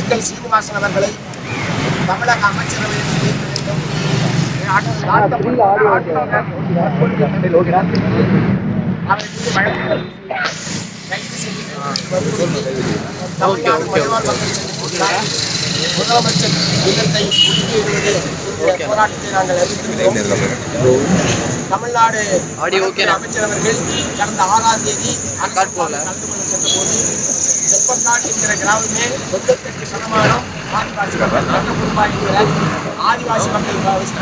திண்டுக்கல் சீனிவாசன் அவர்களை தமிழக அமைச்சரவையில் சேர்க்க வேண்டும் அவரை மீது வழக்கு கைது செய்ய தமிழ்நாடு மலைவாழ் மக்கள் சங்கத்தின் முதலமைச்சர் இல்லத்தை முற்றுகையிடுவது என்ற போராட்டத்தை நாங்கள் அறிவித்திருக்கிறோம் தமிழ்நாடு வனத்துறை அமைச்சர் அவர்கள் கடந்த ஆறாம் தேதி அரசு கலந்து கொள்ள சென்றபோது செப்பக்காடு என்கிற கிராமமே தொண்ணூத்தெட்டு சதமானம் ஆதிவாசி மக்கள் நாட்டுப்புறமா என்கிற ஆதிவாசி மக்கள்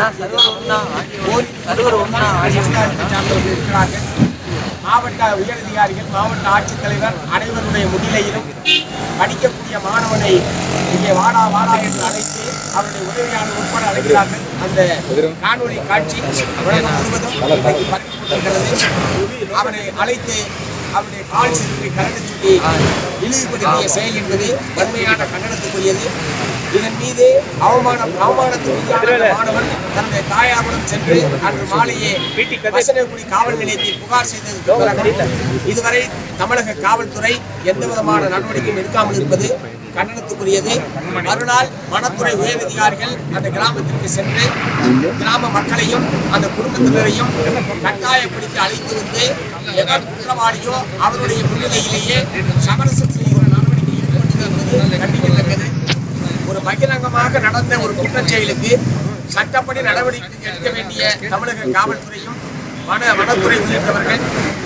சார்ந்தவர்கள் இருக்கிறார்கள் மாவட்ட உயரதிகாரிகள் மாவட்ட ஆட்சித்தலைவர் அனைவருடைய முன்னிலையிலும் படிக்கக்கூடிய மாணவனை இங்கே வாடா வாடா என்று அழைத்து அவருடைய உதவியாளர் உட்பட அழைக்கிறார்கள் அந்த காணொளி காட்சி உலகம் முழுவதும் இன்றைக்கு பரப்பப்பட்டிருக்கிறது அவனை அழைத்து அவருடைய கால் செருப்பை கலந்து சொல்லி இழிவுபடுத்திய செயல் என்பது வன்மையான கண்டனத்துக்குரியது இதன் மீது அவமானம் அவமானத்துக்குரியான மாணவன் தன்னுடைய தாயாருடன் சென்று அன்று மாலையே வசனகுடி காவல் நிலையத்தில் புகார் செய்ததற்கு பிறகு இதுவரை தமிழக காவல்துறை எந்த விதமான நடவடிக்கையும் எடுக்காமல் இருப்பது கண்டனத்துக்குரியது மறுநாள் வனத்துறை உயரதிகாரிகள் அந்த கிராமத்திற்கு சென்று கிராம மக்களையும் அந்த குடும்பத்தினரையும் கட்டாயப்படுத்தி அழைத்து வந்து எவர் குற்றவாளியோ அவருடைய முன்னிலையிலேயே சமரசம் செய்கிற நடவடிக்கை ஈடுபட்டது என்பது கண்டிக்கத்தக்கது ஒரு பகிரங்கமாக நடந்த ஒரு குற்றச் செயலுக்கு சட்டப்படி நடவடிக்கை எடுக்க வேண்டிய தமிழக காவல்துறையும் வன வனத்துறை உள்ளிட்டவர்கள்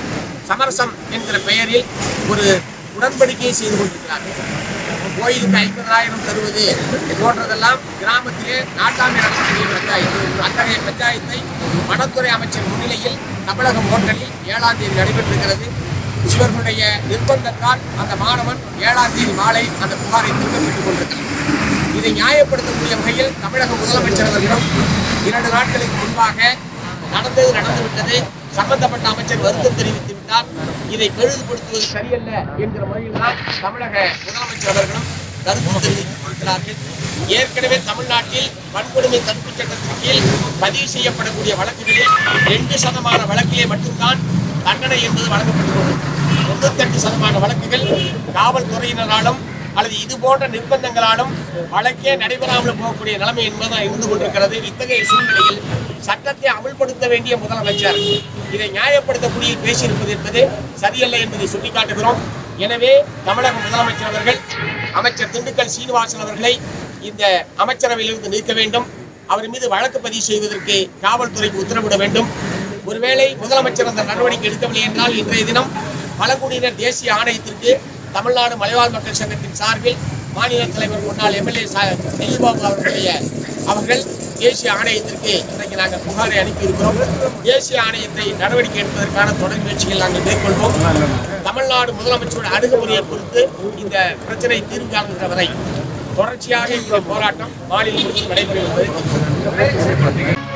சமரசம் என்கிற பெயரில் ஒரு உடன்படிக்கையை செய்து கொண்டிருக்கிறார்கள் கோயிலுக்கு ஐம்பதாயிரம் தருவது போன்றதெல்லாம் கிராமத்திலே நாட்டாமை நடத்தக்கூடிய பஞ்சாயத்து அத்தகைய பஞ்சாயத்தை வனத்துறை அமைச்சர் முன்னிலையில் தமிழகம் ஹோட்டலில் ஏழாம் தேதி நடைபெற்றிருக்கிறது இவர்களுடைய நிர்பந்தத்தால் அந்த மாணவன் ஏழாம் தேதி மாலை அந்த புகாரை திரும்ப பெற்றுக் கொண்டிருக்கிறார் இதை நியாயப்படுத்தக்கூடிய வகையில் தமிழக முதலமைச்சர் அவர்களும் இரண்டு நாட்களுக்கு முன்பாக நடந்தது நடந்துவிட்டது சம்பந்தப்பட்ட அமைச்சர் வருத்தம் தெரிவித்து விட்டார் இதை பெரிதுபடுத்துவது சரியல்ல என்கிற முறையில் தான் தமிழக முதலமைச்சர் அவர்களும் கருத்து தெரிவித்திருக்கிறார்கள் ஏற்கனவே தமிழ்நாட்டில் வன்கொடுமை தடுப்புச் சட்டத்தின் கீழ் பதிவு செய்யப்படக்கூடிய வழக்குகளில் ரெண்டு சதமான வழக்கிலே மட்டும்தான் தண்டனை என்பது வழங்கப்பட்டுள்ளது தொண்ணூத்தெட்டு சதமான வழக்குகள் காவல்துறையினராலும் அல்லது இது போன்ற நிர்பந்தங்களாலும் வழக்கே நடைபெறாமல் போகக்கூடிய நிலைமை என்பதுதான் இருந்து கொண்டிருக்கிறது இத்தகைய சூழ்நிலையில் சட்டத்தை அமல்படுத்த வேண்டிய முதலமைச்சர் இதை நியாயப்படுத்தக்கூடிய பேசியிருப்பது என்பது சரியல்ல என்பதை சுட்டிக்காட்டுகிறோம் எனவே தமிழக முதலமைச்சர் அவர்கள் அமைச்சர் திண்டுக்கல் சீனிவாசன் அவர்களை இந்த அமைச்சரவையிலிருந்து நீக்க வேண்டும் அவர் மீது வழக்கு பதிவு செய்வதற்கு காவல்துறைக்கு உத்தரவிட வேண்டும் ஒருவேளை முதலமைச்சர் அந்த நடவடிக்கை எடுக்கவில்லை என்றால் இன்றைய தினம் பழங்குடியினர் தேசிய ஆணையத்திற்கு தமிழ்நாடு மலைவாழ் மக்கள் சங்கத்தின் சார்பில் மாநில தலைவர் முன்னாள் எம்எல்ஏ நெல்லிபாபு அவர்களுடைய அவர்கள் தேசிய ஆணையத்திற்கு இன்றைக்கு நாங்கள் புகாரை அனுப்பியிருக்கிறோம் தேசிய ஆணையத்தை நடவடிக்கை எடுப்பதற்கான தொடர் முயற்சிகள் நாங்கள் மேற்கொள்வோம் தமிழ்நாடு முதலமைச்சரோட அணுகுமுறையை பொறுத்து இந்த பிரச்சனை தீர்வு காணுகிற வரை தொடர்ச்சியாக இந்த போராட்டம் மாநிலம் முழுவதும் நடைபெறும் என்பதை